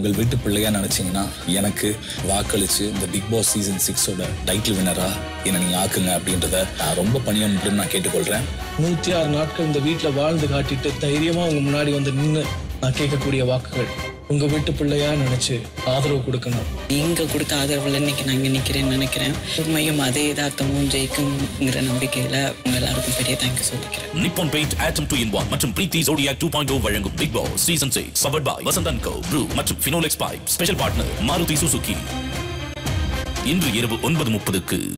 உங்கள் வீட்டு பிள்ளையா நினைச்சீங்கன்னா எனக்கு வாக்களிச்சு இந்த பிக் பாஸ் சீசன் சிக்ஸோட டைட்டில் வினரா என்னை நீங்க ஆக்குங்க அப்படின்றத நான் ரொம்ப பணியான்னு நான் கேட்டுக்கொள்றேன் நூத்தி ஆறு நாட்கள் இந்த வீட்டுல வாழ்ந்து காட்டிட்டு தைரியமா உங்க முன்னாடி வந்து நின்னு நான் கேட்கக்கூடிய வாக்குகள் உங்க வீட்டு பிள்ளையா நினைச்சு ஆதரவு கொடுக்கணும் நீங்க கொடுத்த ஆதரவுல இன்னைக்கு நான் இங்க நிக்கிறேன்னு நினைக்கிறேன் உண்மையும் அதே யதார்த்தமும் ஜெயிக்குங்கிற நம்பிக்கையில உங்க எல்லாருக்கும் பெரிய தேங்க்யூ சொல்லிக்கிறேன் நிப்பான் பெயிண்ட் ஆட்டம் டூ இன் ஒன் மற்றும் பிரீத்தி ஜோடியாக் டூ பாயிண்ட் வழங்கும் big boss season six powered by Vasanthan co Bru மற்றும் Finolex pipe special partner Maruti Suzuki இன்று இரவு ஒன்பது முப்பதுக்கு